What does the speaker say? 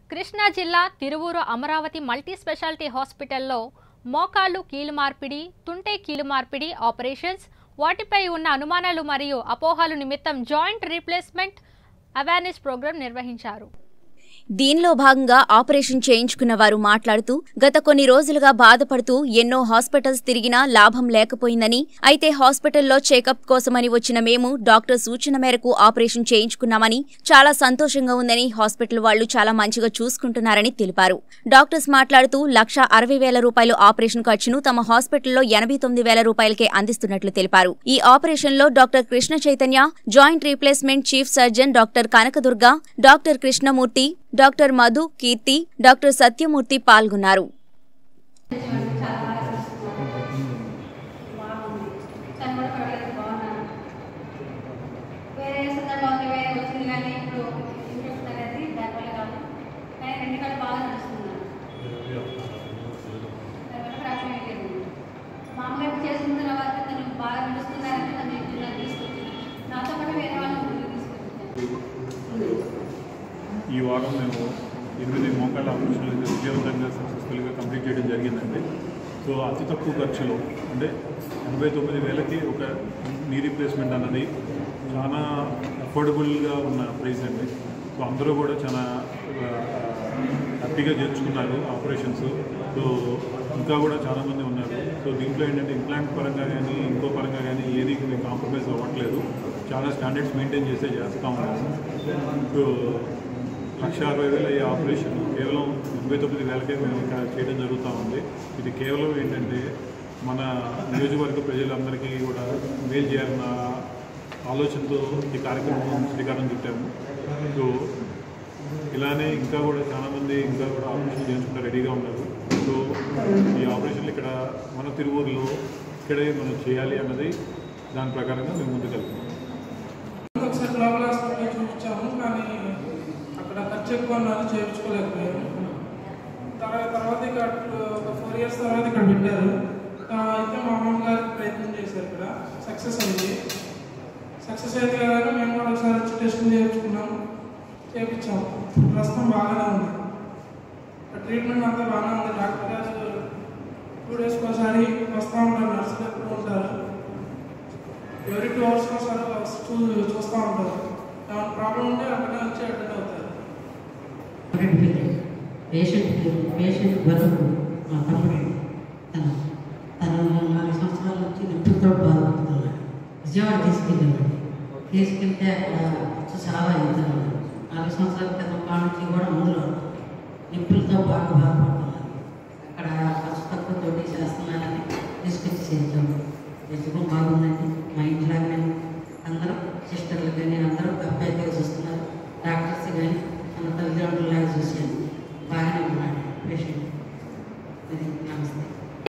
కృష్ణా జిల్లా Tiruvuru Amaravati multi speciality హాస్పిటల్లో మోకాళ్ళు కీలు మార్పిడి తుంటే కీలు మార్పిడి ఆపరేషన్స్ వాటిపై ఉన్న అనుమానాలు మరియు అపోహలు నిమిత్తం జాయింట్ రీప్లేస్మెంట్ అవేర్నెస్ ప్రోగ్రాం నిర్వహించారు దీనిలో భాగంగా ఆపరేషన్ చేయించుకున్న వారు మాట్లాడుతూ గత కొన్ని రోజులుగా బాధపడుతూ ఎన్నో హాస్పిటల్స్ తిరిగినా లాభం లేకపోయిందని అయితే హాస్పిటల్లో చెకప్ కోసమని వచ్చిన మేము డాక్టర్ సూచన మేరకు ఆపరేషన్ చేయించుకున్నామని చాలా సంతోషంగా ఉందని హాస్పిటల్ వాళ్లు చాలా మంచిగా చూసుకుంటున్నారని తెలిపారు డాక్టర్స్ మాట్లాడుతూ లక్ష అరవై వేల రూపాయలు ఆపరేషన్ ఖర్చును తమ హాస్పిటల్లో ఎనభై తొమ్మిది వేల రూపాయలకే అందిస్తున్నట్లు తెలిపారు ఈ ఆపరేషన్లో doctor Krishna Chaitanya joint replacement chief surgeon doctor Kanakadurga doctor Krishnamurthy doctor Madhu Keerthi doctor Satyamurthy పాల్గొన్నారు తను కూడా పర్వాలేదు బాగున్నాను వేరే సందర్భంలో వేరే వచ్చింది కానీ ఇప్పుడు ఇన్ఫెక్షన్ అనేది దానివల్ల కాదు కానీ రెండు కాళ్ళు బాగా నడుస్తున్నాను దానివల్ల ప్రాబ్లం ఏం లేదు మామూలుగా ఇప్పుడు చేసుకున్న తర్వాత తను బాగా నడుస్తున్నారంటే తను ఇప్పుడు నన్ను తీసుకొచ్చి నాతో పాటు వేరే వాళ్ళని ముందుకు తీసుకొచ్చాను ఈ వారం మేము ఎనిమిది మోకాళ్ళ ఆపరేషన్లు విజయవంతంగా సక్సెస్ఫుల్గా కంప్లీట్ చేయడం జరిగిందండి సో అతి తక్కువ ఖర్చులో అంటే ఎనభై తొమ్మిది వేలకి ఒక నీ రీప్లేస్మెంట్ అన్నది చాలా అఫోర్డబుల్గా ఉన్న ప్రైస్ అండి సో అందరూ కూడా చాలా ఆ, హ్యాపీగా చేర్చుకున్నారు ఆపరేషన్స్ సో ఇంకా కూడా చాలామంది ఉన్నారు సో దీంట్లో ఏంటంటే ఇంప్లాంట్ పరంగా కానీ ఇంకో పరంగా కానీ ఏది మేము కాంప్రమైజ్ అవ్వట్లేదు చాలా స్టాండర్డ్స్ మెయింటైన్ చేసే చేస్తూ ఉన్నాము సో లక్ష అరవై వేల ఈ ఆపరేషన్ కేవలం ఎనభై తొమ్మిది వేలకే మేము ఇక్కడ చేయడం జరుగుతూ ఉంది ఇది కేవలం ఏంటంటే మన నియోజకవర్గ ప్రజలందరికీ కూడా మేలు చేయాలన్న ఆలోచనతో ఈ కార్యక్రమం శ్రీకారం చుట్టాము సో ఇలానే ఇంకా కూడా చాలామంది ఇంకా కూడా ఆపరేషన్ చేయించుకుంటే రెడీగా ఉన్నారు సో ఈ ఆపరేషన్లు ఇక్కడ మన తిరువూరులో ఇక్కడే మనం చేయాలి అన్నది దాని ప్రకారంగా మేము ముందుకెళ్తున్నాం ఒకసారి గ్లోబల్ హాస్పిటల్ చూపించాము కానీ అక్కడ ఖర్చు ఎక్కువ అన్నారు చేయించుకోలేకపోయాము తర్వాత తర్వాత ఇక అటు ఒక ఫోర్ ఇయర్స్ తర్వాత ఇక్కడ పెట్టారు ఆ, అయితే మా అమ్మమ్మ గారికి ప్రయత్నం చేశారు ఇక్కడ సక్సెస్ అయింది సక్సెస్ అయితే కదా మేము కూడా ఒకసారి వచ్చి టెస్టులు చేయించుకున్నాం చేయించాము ప్రస్తుతం బాగానే ఉంది ఇక్కడ ట్రీట్మెంట్ అంతా బాగానే ఉంది డాక్టర్ గారు టూ డేస్కి ఒకసారి వస్తూ ఉంటారు నర్సులు ఎప్పుడు ఉంటారు ఎవరి టూ అవర్స్ ఒకసారి చూ చూస్తూ ఉంటారు ఏమైనా ప్రాబ్లం ఉంటే అక్కడే వచ్చి అటెండ్ అవుతారు పేషెంట్ పేషెంట్ బతుకు మా తమ్ముడు తను తను నాలుగు సంవత్సరాల నుంచి నొప్పితో బాధపడుతున్నాడు విజయవాడ తీసుకెళ్ళాడు తీసుకెళ్తే అక్కడ వచ్చి చాలా ఇద్దరు నాలుగు సంవత్సరాల క్రితం కాడ నుంచి కూడా మందులు నొప్పులతో బాగా బాధపడుతున్నారు అక్కడ ఖర్చు తక్కువతోటి చేస్తున్నారని తీసుకొచ్చి చేయించాము నిజం బాగుందండి మా ఇంట్లోనే అందరూ సిస్టర్లు కానీ అందరూ అబ్బాయి కలిసి వస్తున్నారు డాక్టర్స్ కానీ మన తల్లిదండ్రులు